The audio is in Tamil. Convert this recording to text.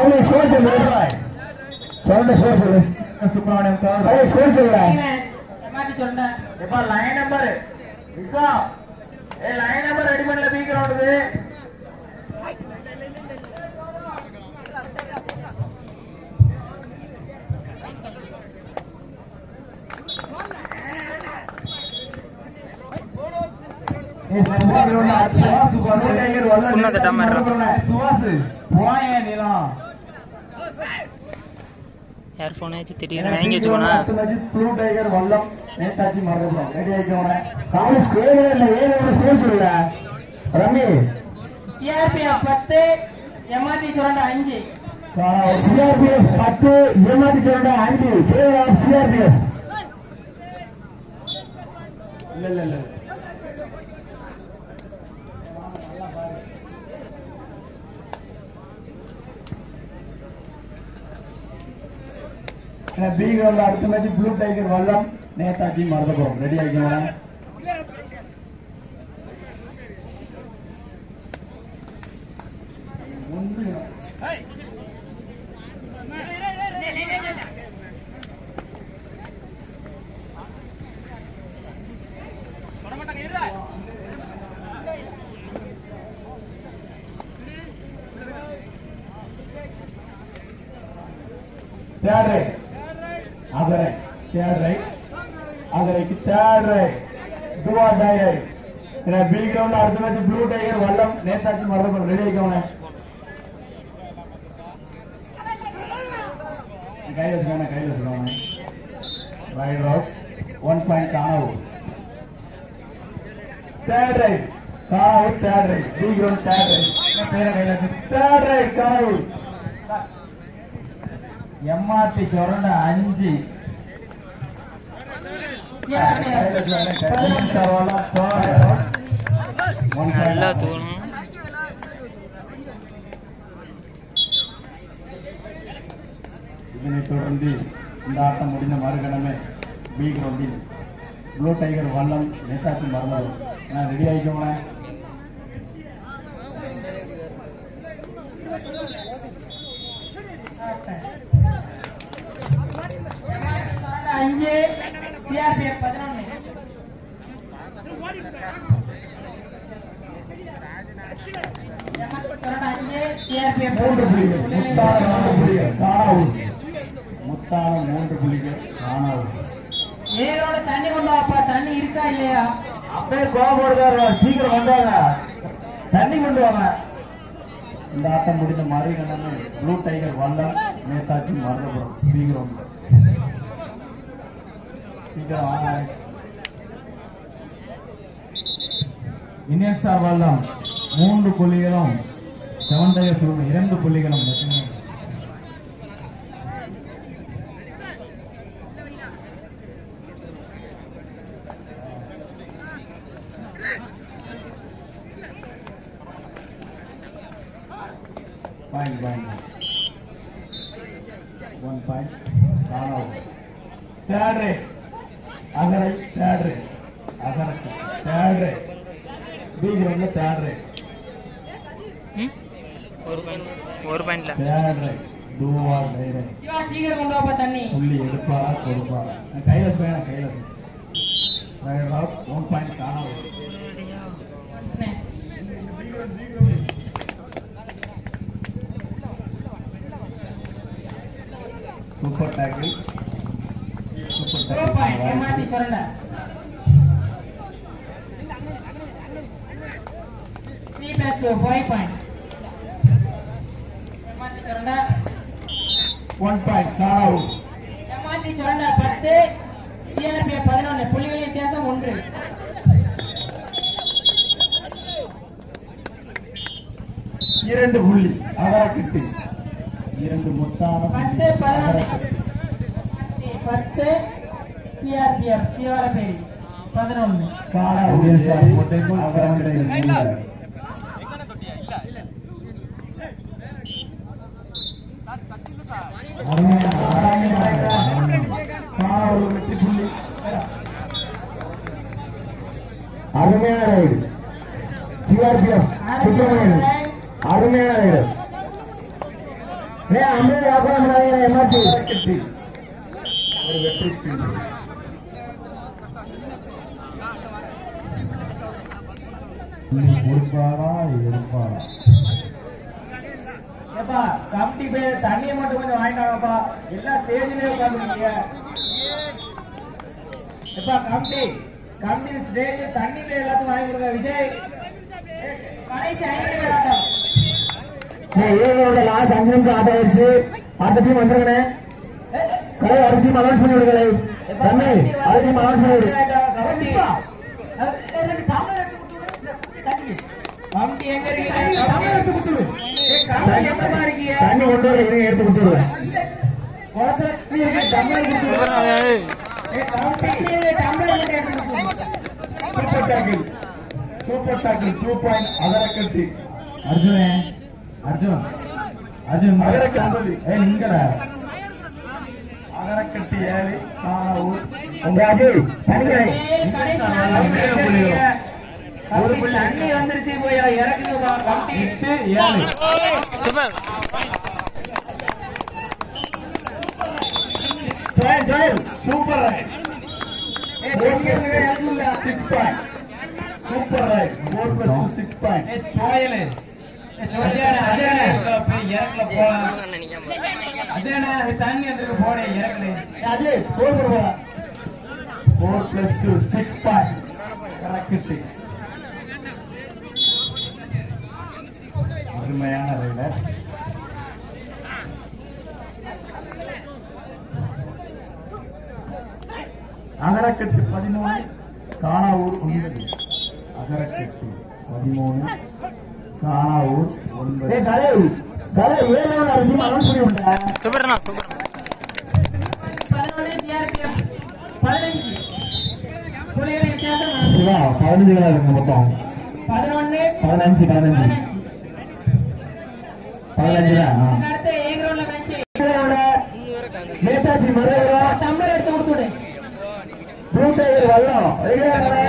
அவங்களே ஸ்கோர் சொல்லு சொல்ற ஸ்கோர் சொல்லு சுப்பிரமணியம் தேர்ட் அதே ஸ்கோர் சொல்லுங்க எம்ஆர்டி சொல்றேன் எப்பா line number Vishwam A line number ready பண்ணல பி கிரவுண்டுக்கு புண்ணாக்கு டமாட்டா. சுவாசு போயே நீலாம் இயர்ஃபோன் வச்சு திடீர்னு வாங்கி வச்சுக்கோனா ப்ளூ டைகர் வல்லம் நேதாஜி மறந்துடும் ரெடி ஆயிக்கோங்க அவங்களே ஸ்கோர் இல்ல ஏழு ஸ்கோர் சொல்லுங்க ரம்மி சிஆர்பிஎஃப் பத்து எம்ஆர்டி சொல்றேன் அஞ்சு சிஆர்பிஎஃப் பத்து ஏமாத்தி சொல்ற அஞ்சு ஃபேவர் ஆஃப் சிஆர்பிஎஃப் இல்ல இல்ல இல்ல பி கிரவுண்ட்ல அடுத்த match blue tiger Vallam Netaji மறந்துடும் ரெடி ஆயிக்கோங்க தேர்ட் ரைட் அதரை தேர்ட் ரைட் அதரைக்கு third raid do or die raid ஏன்னா பி கிரவுண்ட்ல அடுத்த match blue tiger Vallam Netaji மறந்துடும் ரெடி ஆயிக்கோங்க கையில் வச்சுக்கோங்க கையில் வச்சுக்கோங்க ரைட் ரோட் ஒன் பாயிண்ட் காணவு தேர்ட் ரைட் காணவு third raid B ground third raid என்ன பேரை கையில் வச்சு தேர்ட் ரைட் காணவு எம்ஆர்டி சொரண்ட அஞ்சு கையில் வச்சுக்கோங்க கையில் சரவணா தேர்ட் ரைட் ஒன் நல்லா தூணும் இதனைத் தொடர்ந்து இந்த ஆட்டம் முடிந்த மறுகணமே பி கிரவுண்டில் ப்ளூ டைகர் வல்லம் நேதாஜி மறந்தது நான் ரெடி ஆகிக்கோங்க அஞ்சு சிஆர்பிஎஃப் பதினொன்று அஞ்சு சிஆர்பிஎஃப் மூன்று புள்ளிகள் முத்தான மூன்று புள்ளிகள் காணாவூர் முத்தான மூன்று புள்ளிகள் காணாவூர் ஏரோட தண்ணி கொண்டு வாப்பா தண்ணி இருக்கா இல்லையா அப்படியே கோபப்படுறாரு சீக்கிரம் வந்தாங்க தண்ணி கொண்டு வாங்க இந்த ஆட்டம் முடிந்த மறுகணமே ப்ளூ டைகர் வல்லம் நேதாஜி மறந்தபுரம் பி கிரவுண்ட் சீக்கிரம் வாங்க இந்தியன் ஸ்டார் வல்லம் மூன்று புள்ளிகளும் செவன் டைகர் சுருள் இரண்டு புள்ளிகளும் மட்டுமே Fine, fine. One point. Down out. Third rate. Agarai, third rate. Agarai, third rate. B ground third rate. ம்? ஒரு பாயிண்ட் ஒரு பாயிண்ட்ல Third rate. Do or die rate. Siva சீக்கிரம் கொண்டு வாப்பா தண்ணி புள்ளி எடுப்பாரா கொடுப்பாரா நான் கையில் வச்சுக்கோங்க நான் கையில் வச்சு ரைட் அவுட் ஒன் பாயிண்ட் காணாது சூப்பர் டேக்கிள் சூப்பர் ரூபாய் எம்ஆர்டி டேக்கிள் சொல்றேன் three plus two five point MRT சொல்றேன் ஒன் பாயிண்ட் காணாது எம்ஆர்டி சொல்றேன் பத்து சிஆர்பிஎஃப் பதினொன்று புள்ளிகளின் வித்தியாசம் ஒன்று இரண்டு புள்ளி அகரக்கிட்டு இரண்டு முத்தான பத்து புள்ளி பதினொன்று அகரக்கட்டு. பத்து சிஆர்பிஎஃப் சிவரப்பேரி பதினொன்று காணாது அகரக்கிட்டு அருமையான ரைடு சிஆர்பிஎஃப் சுப்பிரமணியன் அருமையான ரைடு ஏ அம்மே வியாபாரம் பண்ணாதீங்க எம்ஆர்டி வெற்றி ஒரு வெற்றி புள்ளி. புள்ளி கொடுப்பாரா எடுப்பாரா ஏப்பா கமிட்டி போய் தண்ணியை மட்டும் கொஞ்சம் வாங்கிட்டாங்கப்பா எல்லாம் ஸ்டேஜ்லயே உட்காந்துருக்கீங்க எப்பா கமிட்டி கமிட்டி ஸ்டேஜ் தண்ணி போய் எல்லாத்தையும் வாங்கி கொடுங்க விஜய் ஏய், கடைசி ஐந்து பேர் ஆட்டம் ஏழோட லாஸ்ட் அஞ்சு நிமிஷம் ஆட்டம் ஆயிடுச்சு அடுத்த டீம் வந்துருங்கண்ணே கலை அடுத்த டீம் அனௌன்ஸ் பண்ணி விடுங்களே தம்பி அடுத்த டீம் அனௌன்ஸ் பண்ணி விடு கமிட்டி எங்க இருக்கீங்க கமிட்டி எப்பமா இருக்கீங்க தண்ணி கொண்டு வர இருங்க எடுத்து கொடுத்துருவேன் குளத்துல இருக்கு, டம்ளர் கொடுத்து சூப்பர் ஏய், கமிட்டி டம்ளர் மட்டும் எடுத்து கொடுத்து super tackle super tackle two point அதரக்கட்டி அர்ஜுனே அர்ஜுன் அர்ஜுன் அதரக்கட்டி ஏ நீங்கடா அதரக்கட்டி ஏழு காணாவூர் ராஜு தண்ணி கடை ஒரு புள்ளி தண்ணி வந்துருச்சு போய் இறக்குதுப்பா கமிட்டி எட்டு ஏழு சூப்பர் ஜெயல் ஜெயல் super raid six point super raid four plus two six point சோயலு தண்ணி வந்துருக்கு போனேன் இறக்கல ராஜு ஸ்கோர் போடுவா four plus two six point correct அருமையான ரைடர் அகரக்கட்டு பதிமூணு காணாவூர் ஒன்பது அகரக்கட்டு பதிமூணு காணாவூர் ஒன்பது ஏ கலை கலை ஏழோட அடுத்த டீம் அனௌன்ஸ் பண்ணி விடுங்க சூப்பர்ண்ணா சூப்பர் பதினொன்று சிஆர்பிஎஃப் பதினஞ்சு புலிகள் வித்தியாசம் சிவா பதினஞ்சு கிலோ இருக்கு மொத்தம் பதினொன்று பதினஞ்சு பதினஞ்சு பதினஞ்சு தான் அடுத்த ஏ கிரவுண்ட்ல மேட்ச் நேதாஜி மதுரை டம்ளர் எடுத்து கொடுத்துடு ப்ளூ டைகர் வல்லம்